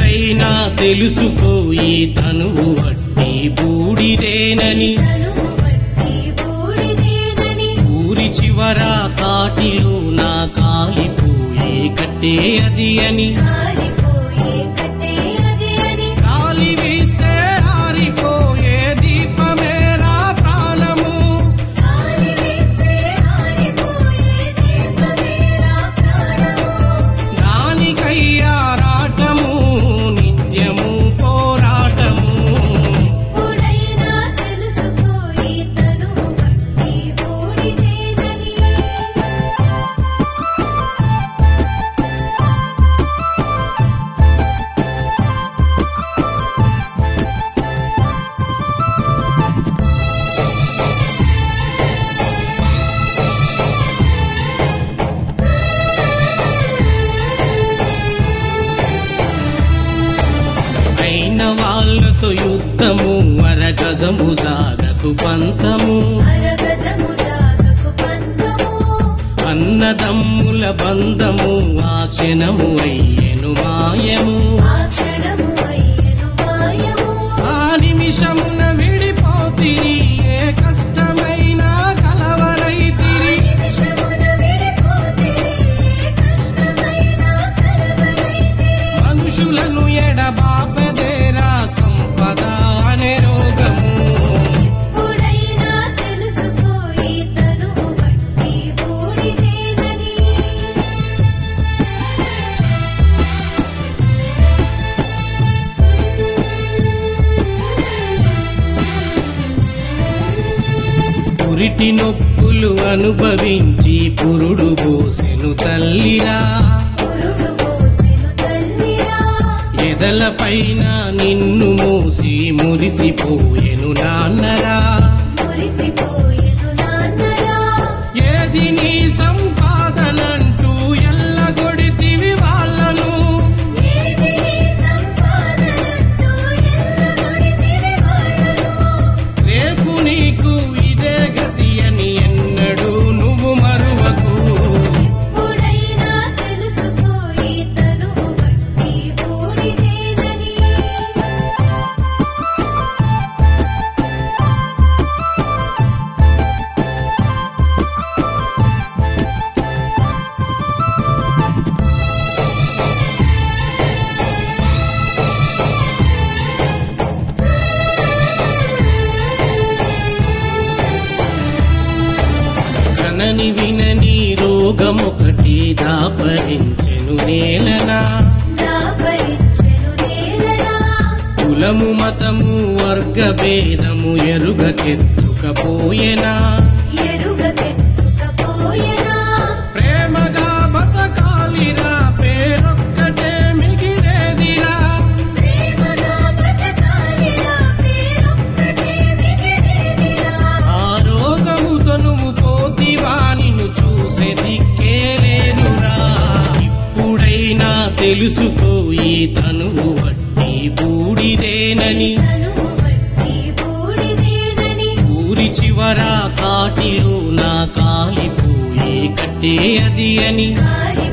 ఇప్పుడైనా తెలుసుకో ఈ తనువు వట్టి బూడిదేనని తనువు వట్టి బూడిదేనని ఊరి చివర కాటిలో నా కాలిపోయే కట్టే అది అని కాలిపోయే కట్టే అది అని గాలి వీస్తే ఆరిపోయే దీపమేరా ప్రాణము గాలి వీస్తే ఆరిపోయే దీపమేరా ప్రాణము దానికయ్యారాటము నిత్యము పోరాటము ఇప్పుడైనా తెలుసుకో ఈ తనువు వట్టి బూడిదేనని అయిన వాళ్ళతో యుద్ధము అరగజము జాగకు పంతము అరగజము జాగకు పంతము అన్నదమ్ముల బంధము ఆ క్షణము అయ్యెను మాయము ఆ క్షణము అయ్యెను మాయము ఆ నిమిషమున విడిపోతిరి ఏ కష్టమైనా కలవరైతిరి నిమిషమున విడిపోతే కష్టమైన కలవరైతే మనుషులను ఎడబాపదేరా సంపద అనే రోగము ఇప్పుడైనా తెలుసుకో ఈ తనువు వట్టి బూడిదేనని పురిటి నొప్పులు అనుభవించి పురుడు పోసెను తల్లిరా పురుడు పోసెను తల్లిరా ఎదల పైన నిన్ను మూసి మురిసిపోయెను నాన్నరా మురిసిపోయెను నాన్నరా ఏది నీ సంపాదనంటూ ఎల్లగొడితివి వాళ్ళను ఏది నీ సంపాదనంటూ ఎల్లగొడితివి వాళ్ళను రేపు నీకు ఇదే గతి అని ఎన్నడూ నువ్వు మరువకు ఇప్పుడైనా తెలుసుకో ఈ తనువు వట్టి బూడిదేనని కనని వినని రోగమొకటి దాపరించెను నేలనా దాపరించెను నేలనా కులము మతము వర్గ భేదము ఎరుగకెత్తుకపోయెనా ఎరుగకెత్తుకపోయెనా ప్రేమగా బతకాలిరా పేరొక్కటే మిగిలేదిరా ప్రేమగా బతకాలిరా పేరొక్కటే మిగిలేదిరా ఆ రోగముతో నువ్వు పోతివా నిన్ను చూసే దిక్కేలేనురా ఇప్పుడైనా తెలుసుకో ఈ తనువు వట్టి బూడిదేనని తనువు వట్టి బూడిదేనని ఊరి చివర కాటిలో నా కాలిపోయే కట్టే అది అని కాలి